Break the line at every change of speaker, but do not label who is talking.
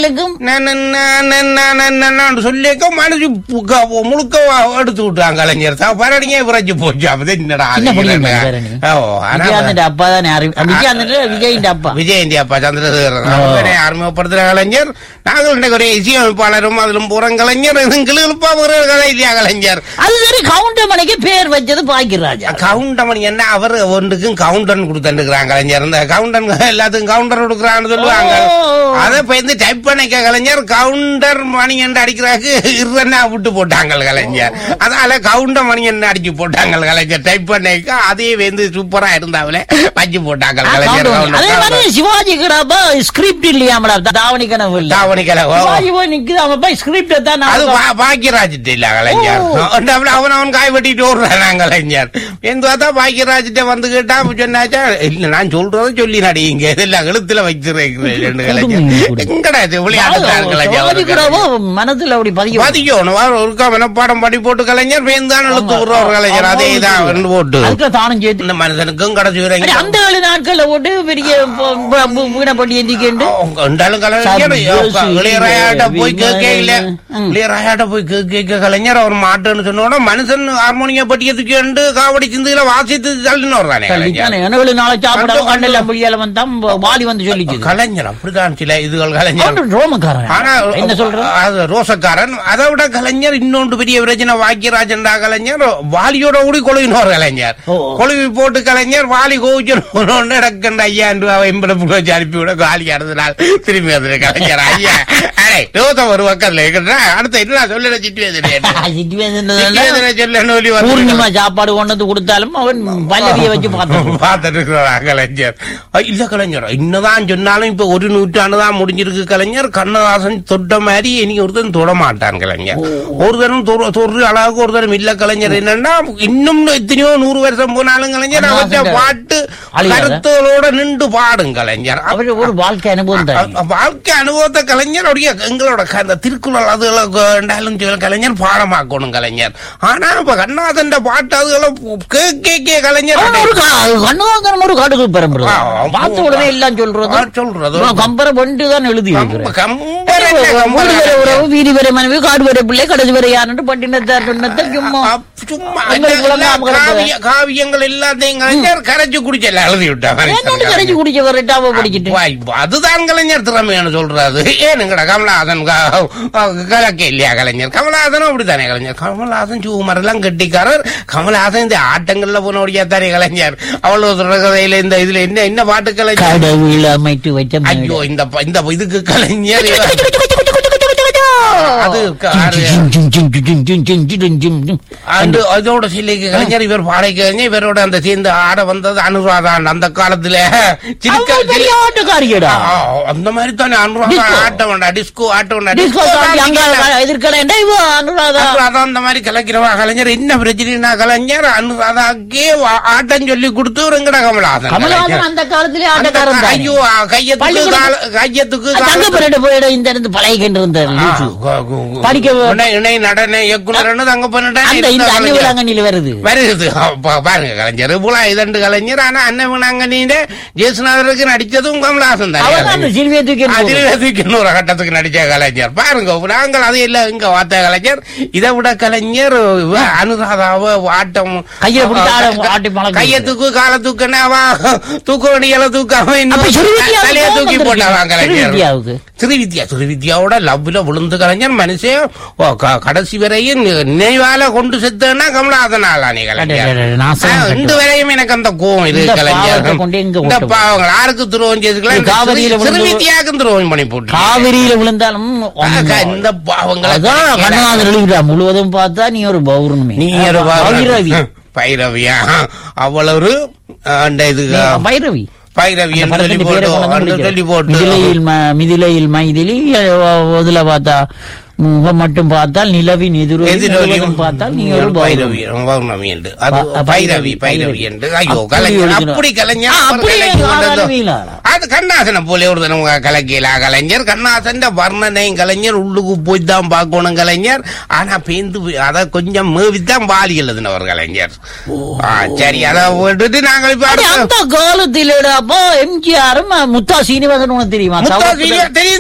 கேக்கும்
சொல்லிக்க மனசு புக்க- முழுக்க எடுத்து விட்டாங்க கலைஞர் தான் பரணிங்க விரைச்சு போச்சு அப்படி என்னடா
சின்ன பிள்ளை
ஆகுதுன்னு.
பரணி.
ஓ, ஆனா
விஜயானந்த அப்பா தானே அறி- விஜயானந்த விஜயின் அப்பா
விஜய் இந்தியா அப்பா சந்திரசேகரன் அவரை அறிமுகப்படுத்துற கலைஞர் நாங்கள் இன்னைக்கு ஒரு இசையமைப்பாளரும் அதிலும் புறம் கலைஞர் கிளுப்பா ஒரு கலை இல்லையா கலைஞர்
அது சரி கவுண்டமணிக்கு பேர் வச்சது பாக்கியராஜா
கவுண்டமணி என்ன அவர் ஒன்றுக்கும் கவுண்டன் கொடுத்துருக்காங்க கலைஞர் இந்த கவுண்டன் எல்லாத்துக்கும் கவுண்டர் கொடுக்குறான்னு சொல்லுவாங்க
ஓ.
அதை இப்ப இந்த டைப் பண்ணிக்க கலைஞர் கவுண்டர் மணி என்று அடிக்கிறாக்கு இருன்னா விட்டு போட்டாங்க கலைஞர் அதனால கவுண்டர் மணி என்று அடிச்சு போட்டாங்க கலைஞர் டைப் பண்ணிக்க அதே வந்து சூப்பரா இருந்தாவில வச்சு போட்டாங்க
ஆ,
கலைஞர்
கவுண்டமணி. அதே மாதிரி
கவுண்டர்
சிவாஜி கிடாப்பா ஸ்கிரிப்ட் இல்லையாமடா தாவணி கனவு இல்ல
தாவணிக்கலை ஓ.
சிவாஜி போய் நிக்குதாமப்பா ஸ்கிரிப்ட் தான்
அது
நான்
பா- பாக்கியராஜ் இல்ல கலைஞர்
ஓ.
அந்த அவன் அவன் அவன் காய் வெட்டிட்டு ஓடுறான் கலைஞர் எந்த பார்த்தா பாக்கியராஜ்கிட்ட வந்து கேட்டா அப்ப சொன்னாச்சா இல்ல நான் சொல்றதை சொல்லி நடிங்க இதெல்லாம் எழுத்துல வச்சிருக்கிறேன் ரெண்டு கலைஞர்
கொடுமை.
எங்கடா இது விளையாடுறான்
சிவாஜி
கலைஞர்
கிடாவோ மனசுல அப்படி பதியும்
பதிக்கணும் ஒருக்கா மனப்பாடம் படி போட்டு கலைஞர் வேந்தான் எழுத்து விடுற ஒரு கலைஞர் அதே தான் ரெண்டு போட்டு
அதுக்கு தானும் சேர்த்து
இந்த மனுஷனுக்கும் கடைசி
அடி,
வரைக்கும்
அந்த ஏழு நாட்கள்ல போட்டு பெரிய வீணப்பட்டி எந்திக்கண்டு
உண்டாலும் கலைஞர்
சந்தோஷம்
இளையராயாட்ட போய்
இல்லை,
கேட்க இல்ல
ம்.
இளையராயாட்ட போய் கேட்க கலைஞர் அவர் மாட்டுன்னு சொன்னோட மனுஷன் ஹார்மோனிய பட்டிய தூக்கிண்டு காவடி சிந்துல வாசித்து தள்ளின்னு வர்றானே கலைஞர்
ஏழு நாளை சாப்பிடாம கண்டல முடியால வந்தான் வாலி வந்து சொல்லிச்சு
கலைஞர் அப்படிதான் சில இதுகள் கலைஞர்
அவன் ரோமக்காரன்
ஆனா
என்ன சொல்ற
அது ரோசக்காரன் அதை விட கலைஞர் இன்னொன்று பெரிய பிரச்சனை வாக்கியராஜன்டா கலைஞர் வாலியோட கூடி கொழுவினோர் கலைஞர்
ஓ.
கொழுவி போட்டு கலைஞர் வாலி கோவிச்சு நடக்கின்ற ஐயாயிரம் ரூபாய் எண்பது புள்ளி அனுப்பி விட காலி அடுத்த நாள் திரும்பி வந்து கலைஞர் ஐயா அடே ரோசம் ஒரு பக்கத்துல இருக்கிற அடுத்த என்ன சொல்ல சிட்டு வேதனை சொல்ல நோலி
பூர்ணிமா சாப்பாடு கொண்டு வந்து கொடுத்தாலும் அவன் பல்லவிய வச்சு பார்த்தான்
பார்த்துட்டு இருக்கிறான் கலைஞர் அஹ் இல்ல கலைஞர் என்னதான் சொன்னாலும் இப்ப ஒரு நூற்றாண்டு தான் முடிஞ்சிருக்கு கலைஞர் கண்ணதாசன் தொட்ட மாதிரி இனி ஒருத்தன் தொட மாட்டான் கலைஞர் ஒருத்தரும் தொற- தொடுற அளவுக்கு ஒருத்தரும் இல்ல கலைஞர் என்னன்னா இன்னும் எத்தனையோ நூறு வருஷம் போனாலும் கலைஞர் அவற்றை
கண்ணதாசன்
பாட்டு
அழியாத.
கருத்துகளோட நின்று பாடும் கலைஞர்
அவர் ஒரு வாழ்க்கை அனுபவம் தான்
அ- வாழ்க்கை அனுபவத்தை கலைஞர் அப்படியே எங்களோட க- அந்த திருக்குறள் அதுகளை கண்டாலும் சொல்லி கலைஞர் பாடமாக்கணும் கலைஞர் ஆனா இப்ப கண்ணாதன் பாட்டு அதுகளை கேட்க கலைஞர்
அவன் ஒரு கா- கண்ணதாசன் ஒரு காட்டுக்கு பெரம்புறது
ஆ,
பார்த்த உடனே எல்லாம்
ஆ,
சொல்றது
சொல்றது
கம்பரை கொண்டு தான் எழுதி வைக்கிறேன்
கம்பர் என்ன கம்பர்
மூணு வரை உறவு வீதி வரை மனைவி காடு வரை பிள்ளை கடைசி வரை யாருன்னு பட்டினத்தார் சொன்னத்தை சும்மா
அப்~ சும்மா
உங்களுக்கு
எல்லா
விளங்காம கிடக்குது.
காவிய- காவியங்கள் எல்லாத்தையும் கலைஞர் கரைச்சு குடிச்சல எழுதி விட்டாங்க
என்னன்னு கரைச்சு குடிச்ச வரட்டாவ படிக்கிட்டு
வாய், அதுதான் கலைஞர் திறமையான சொல்றாரு ஏனுங்கடா கமலஹாசன் க- கலக்க இல்லையா கலைஞர் கமலஹாசனும் அப்படித்தானே கலைஞர் கமலஹாசன் சுகுமார் எல்லாம் கட்டிக்காரர் கமலஹாசன் இந்த ஆட்டங்கள்ல போனோடியா தானே கலைஞர் அவ்வளவு சொல்ற கதையில இந்த இதுல என்ன என்ன பாட்டு கலைஞர்
கடவுள் அமைத்து வச்ச
ஐயோ இந்த ப- இந்த இதுக்கு கலைஞர் அது க- ஆறு- அந்த அதோட சிலைக்கு கலைஞர் இவர் பாடை கலைஞர் இவரோட அந்த சேர்ந்து ஆட வந்தது அனுராதான் அந்த காலத்துல சிரிக்க-
அவன் பெரிய ஆட்டக்காரியடா
ஆ, அந்த மாதிரி தானே அனுராதா
Disco.
ஆட்ட வேண்டாம் டிஸ்கோ ஆட்ட வேண்டாம்
டிஸ்கோ
Disco
காட்டி அங்க
தான்
எதிர்க்கடா இவ அனுராதா
அனுராதா அந்த மாதிரி கலைக்கிறவா கலைஞர் என்ன பிரச்சனைனா கலைஞர் அனுராதாக்கே வா- ஆட்டம் சொல்லி கொடுத்து எங்கட கமலஹாசன்
கமலஹாசன்
கலைஞர்.
அந்த காலத்திலே
அந்த
ஆட்டக்காரன்
கா-
தானே.
ஐயோ ஆ, கையத்துக்கு
பள்ளிக்கூடம்
கால- கையத்துக்கு
தங்க
காலத்துக்கு-
பரேடு போயிட இந்த இருந்து பழகிக்கிட்டு இருந்தார்
ஆ,
லூசு.
கு- கு- கு-
படிக்க வ-
இணை- இணை நடன இயக்குனர் தங்க பண்ணிட்டேன்
அந்த இந்த அன்னி விளாங்கண்ணில வருது
வருது அப்ப பாருங்க கலைஞர் புலா இதண்டு கலைஞர் ஆனா அண்ணன் வினாங்கண்ணியில ஜெயசுநாதருக்கு நடிச்சதும் கமலஹாசன் தான்
அவன் அந்த சிறுவியை தூக்கி எறிஞ்சு
அதில் இன்னொரு கட்டத்துக்கு நடிச்ச கலைஞர் பாருங்க நாங்கள் அதை இல்ல இங்க பார்த்த கலைஞர் இதை விட கலைஞர் இவ அனுராதாவ ஆட்டம்
கையை பிடிச்சு ஆட- ஆட்டி பழக்கம்
கையை தூக்கு காலை தூக்குன்னு அவ தூக்க வேண்டிய தூக்காம
அப்ப
இன்னும்
சிறுவித்யாவுக்கு
தலையை தூக்கி
கோபம்
போட்டாவாங்க
வந்துருக்கு.
கலைஞர்
சிறுவித்யாவுக்கு.
திருவித்யா திருவித்யாவோட லவ்ல விழுந்து கலைஞர் மனுஷன் ஓ, க- கடைசி வரையும் நி- நினைவால கொண்டு செத்தனா கமலஹாசனாலா நீ கலைஞர்
அடடடட, நாசம்
ஆ,
கட்டும்.
இன்று வரையும் எனக்கு அந்த கோவம்
இந்த
இருக்கு கலைஞர்
பாவத்தை கொண்டு எங்க
இந்த
ஓட்டுவோம்?
பாவங்கள் யாருக்கு துரோகம் செய்துக்கலாம்
இது காவிரியில விழுந்து-
திருவித்யாவுக்கும் துரோகம் பண்ணி போட்டு
காவிரியில விழுந்தாலும்
ஆக, இந்த பாவங்களை
அதான் கண்ணநாதன் எழுதுறா முழுவதும் பார்த்தா நீ ஒரு பௌர்ணமி
நீ ஒரு பாவம்.
பைரவி
பைரவியா அவ்வளவு அந்த இது
நீ பைரவி
பைரவி
அந்த
என்று சொல்லி
படத்தின் பேரை
போட்டு
கொண்டு வந்து
என்று சொல்லி
முடிக்கிறேன்.
போட்டு
மிதிலையில் ம- மிதிலையில் மைதிலி இதுல பார்த்தா முகம் மட்டும் பார்த்தால் நிலவின் எதிரொலி
எதிரொலியும்
முழுவதும் பார்த்தால் நீ ஒரு பௌர்ணமி
பைரவி பௌர்ணமி என்று அது
ப-
பைரவி
பைரவி,
பைரவி
பைரவி.
என்று ஐயோ
அப்படி
கலைஞர்
எழுதினார்.
அப்படி கலைஞர்
ஆ,
அவர்
அப்படி
கலைக்கு கொண்டது.
ஆதாரமேலா.
அது கண்ணாசனை போல ஒரு தினம் கலக்கீலா கலைஞர் கண்ணாசன் வர்ணனையும் கலைஞர் உள்ளுக்கு போய் தான் பார்க்கணும் கலைஞர் ஆனா பேந்து அத கொஞ்சம் மேவித்தான் வாலி எழுதினவர் கலைஞர் ஆ, சரி அதை விட்டுட்டு நாங்கள் இப்ப
அடி,
அடுத்த-
அந்த காலத்திலடாப்பா எம்ஜிஆரும் முத்தா சீனிவாசன் உனக்கு தெரியுமா
முத்தா
தவத்துல-
சீனிவாசன் தெரியும்